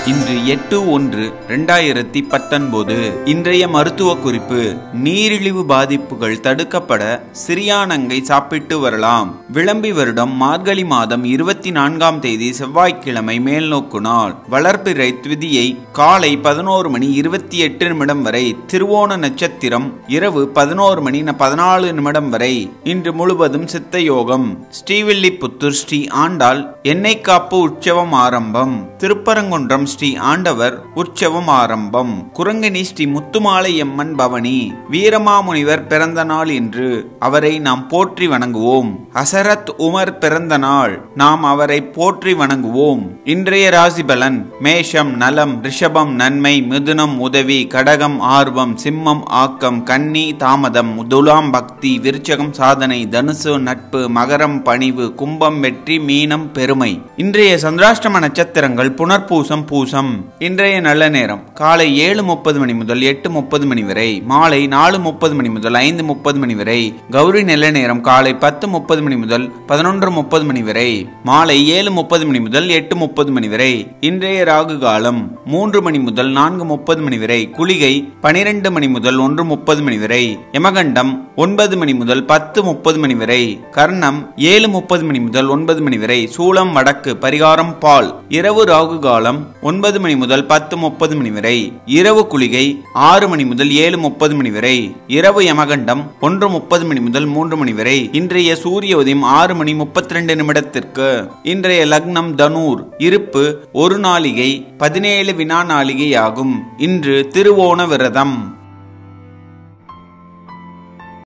இன்று எட்டு ஒன்று இரண்டாயிரத்தி பத்தொன்பது இன்றைய மருத்துவ குறிப்பு நீரிழிவு பாதிப்புகள் தடுக்கப்பட சிறியானங்கை சாப்பிட்டு வரலாம் விளம்பி வருடம் மார்கழி மாதம் இருபத்தி நான்காம் தேதி செவ்வாய்க்கிழமை மேல்நோக்கு நாள் வளர்பிறை திதியை காலை பதினோரு மணி இருபத்தி எட்டு நிமிடம் வரை திருவோண நட்சத்திரம் இரவு பதினோரு மணி பதினாலு நிமிடம் வரை இன்று முழுவதும் சித்த யோகம் ஸ்ரீவில்லிபுத்தூர் ஸ்ரீ ஆண்டாள் எண்ணெய் காப்பு உற்சவம் ஆரம்பம் திருப்பரங்குன்றம் ஸ்ரீ ஆண்டவர் உற்சவம் ஆரம்பம் குரங்கணி ஸ்ரீ முத்துமாலை எம்மன் பவனி வீரமாமுனிவர் பிறந்த நாள் என்று அவரை நாம் போற்றி வணங்குவோம் ஹசரத் உமர் பிறந்த நாள் நாம் அவரை போற்றி வணங்குவோம் இன்றைய ராசி பலன் மேஷம் நலம் ரிஷபம் நன்மை மிதுனம் உதவி கடகம் ஆர்வம் சிம்மம் ஆக்கம் கன்னி தாமதம் துலாம் பக்தி விருச்சகம் சாதனை தனுசு நட்பு மகரம் பணிவு கும்பம் வெற்றி மீனம் பெருமை இன்றைய சந்திராஷ்டம நட்சத்திரங்கள் புனர்பூசம் பூசம் இன்றைய நல்ல நேரம் காலை ஏழு முப்பது மணி முதல் எட்டு முப்பது மணி வரை மாலை நாலு முப்பது மணி முதல் ஐந்து முப்பது மணி வரை கௌரி நல்ல நேரம் காலை பத்து முப்பது மணி முதல் பதினொன்று முப்பது மணி வரை மாலை ஏழு முப்பது மணி முதல் எட்டு முப்பது மணி வரை இன்றைய ராகு காலம் மூன்று மணி முதல் நான்கு முப்பது மணி வரை குளிகை பனிரெண்டு மணி முதல் ஒன்று முப்பது மணி வரை யமகண்டம் ஒன்பது மணி முதல் பத்து முப்பது மணி வரை கர்ணம் ஏழு முப்பது மணி முதல் ஒன்பது மணி வரை சூளம் வடக்கு பரிகாரம் பால் இரவு ராகு காலம் ஒன்பது மணி முதல் பத்து முப்பது மணி வரை இரவு குளிகை ஆறு மணி முதல் ஏழு முப்பது மணி வரை இரவு யமகண்டம் ஒன்று முப்பது மணி முதல் மூன்று மணி வரை இன்றைய சூரிய உதயம் ஆறு மணி முப்பத்தி ரெண்டு நிமிடத்திற்கு இன்றைய லக்னம் தனூர் இருப்பு ஒரு நாளிகை பதினேழு வினா நாளிகை ஆகும் இன்று திருவோண விரதம்